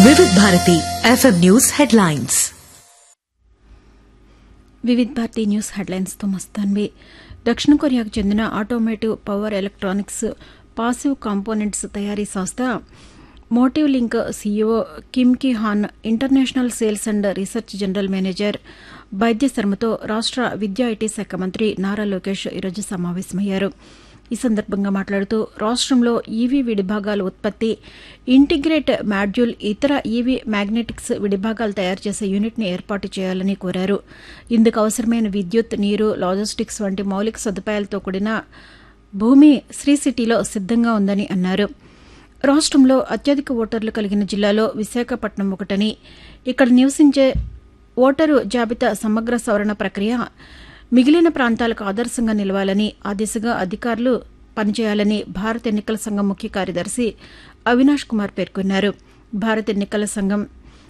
వివిధ Bharati FM news headlines Vividh Bharati news హెడ్లైన్స్తో మస్తాన్వి దక్షిణ కొరియాకు చెందిన automotive power electronics passive components తయారీ సంస్థ Motive Link CEO Kim Ki Han international sales and research general manager Vaidya శర్మతో రాష్ట విద్యా ఐటీ శాఖ మంత్రి నారా లోకేష్ ఈరోజు సమావేశమయ్యారు ఈ సందర్భంగా మాట్లాడుతూ రాష్టంలో ఈవీ విడిభాగాల ఉత్పత్తి ఇంటిగ్రేట్ మాడ్యూల్ ఇతర ఈవీ మ్యాగ్నెటిక్స్ విడిభాగాలు తయారు చేసే యూనిట్ని ఏర్పాటు చేయాలని కోరారు ఇందుకు అవసరమైన విద్యుత్ నీరు లాజిస్టిక్స్ వంటి మౌలిక సదుపాయాలతో కూడిన భూమి శ్రీ సిటీలో సిద్దంగా ఉందని అన్నారు రాష్టంలో అత్యధిక ఓటర్లు కలిగిన జిల్లాలో విశాఖపట్నం ఒకటని ఇక్కడ నివసించే ఓటరు జాబితా సమగ్ర సవరణ ప్రక్రియ మిగిలిన ప్రాంతాలకు ఆదర్శంగా నిలవాలని ఆ దిశగా అధికారులు పనిచేయాలని భారత ఎన్నికల సంఘం ముఖ్య కార్యదర్శి అవినాష్ కుమార్ పేర్కొన్నారు భారత ఎన్నికల సంఘం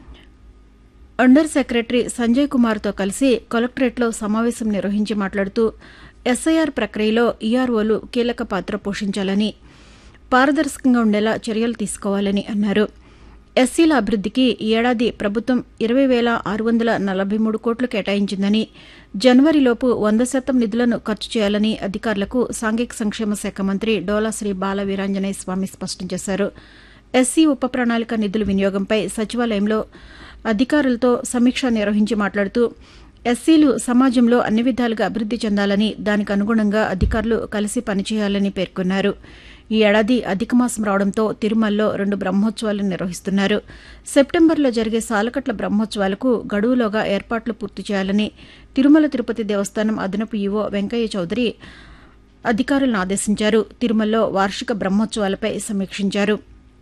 అండర్ సెక్రటరీ సంజయ్ కుమార్తో కలిసి కలెక్టరేట్లో సమావేశం నిర్వహించి మాట్లాడుతూ ఎస్ఐఆర్ ప్రక్రియలో ఈఆర్ఓలు కీలక పాత్ర పోషించాలని పారదర్శకంగా ఉండేలా చర్యలు తీసుకోవాలని అన్నారు ఎస్సీల అభివృద్దికి ఈ ఏడాది ప్రభుత్వం ఇరవై వేల ఆరు వందల నలభై మూడు కోట్లు కేటాయించిందని జనవరిలోపు వంద శాతం నిధులను ఖర్చు చేయాలని అధికారులకు సాంఘిక సంక్షేమ శాఖ మంత్రి డోలా శ్రీ బాల వీరాంజనేయ స్వామి స్పష్టం చేశారు ఎస్సీ ఉప ప్రణాళిక నిధుల వినియోగంపై సచివాలయంలో అధికారులతో సమీక్ష నిర్వహించి మాట్లాడుతూ ఎస్సీలు సమాజంలో అన్ని విధాలుగా అభివృద్ది చెందాలని దానికి అనుగుణంగా అధికారులు కలిసి పనిచేయాలని పేర్కొన్నారు ఈ ఏడాది అధిక మాసం రావడంతో తిరుమలలో రెండు బ్రహ్మోత్సవాలు నిర్వహిస్తున్నారు సెప్టెంబర్లో జరిగే సాలకట్ల బ్రహ్మోత్సవాలకు గడువులోగా ఏర్పాట్లు పూర్తి చేయాలని తిరుమల తిరుపతి దేవస్థానం అదనపు ఈవో వెంకయ్య చౌదరి అధికారులను ఆదేశించారు తిరుమలలో వార్షిక బ్రహ్మోత్సవాలపై సమీక్షించారు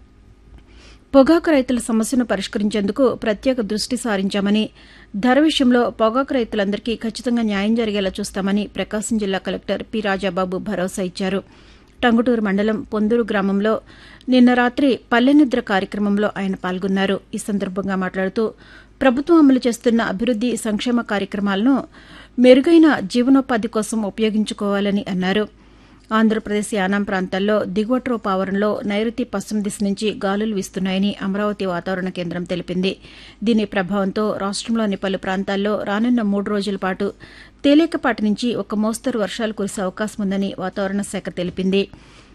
పొగాకు రైతుల సమస్యను పరిష్కరించేందుకు ప్రత్యేక దృష్టి సారించామని ధర విషయంలో పొగాకు రైతులందరికీ ఖచ్చితంగా న్యాయం జరిగేలా చూస్తామని ప్రకాశం జిల్లా కలెక్టర్ పి రాజాబాబు భరోసా ఇచ్చారు టంగుటూరు మండలం పొందూరు గ్రామంలో నిన్న రాత్రి పల్లెనిద్ర కార్యక్రమంలో ఆయన పాల్గొన్నారు ఈ సందర్భంగా మాట్లాడుతూ ప్రభుత్వం అమలు చేస్తున్న అభివృద్ది సంక్షేమ కార్యక్రమాలను మెరుగైన జీవనోపాధి కోసం ఉపయోగించుకోవాలని అన్నారు ఆంధ్రప్రదేశ్ యానాం ప్రాంతాల్లో దిగువ ట్రోపావరంలో నైరుతి పశ్చిమ దిశ నుంచి గాలులు వీస్తున్నాయని అమరావతి వాతావరణ కేంద్రం తెలిపింది దీని ప్రభావంతో రాష్టంలోని పలు ప్రాంతాల్లో రానున్న మూడు రోజుల పాటు తేలికపాటి నుంచి ఒక మోస్తరు వర్షాలు కురిసే అవకాశం ఉందని వాతావరణ శాఖ తెలిపింది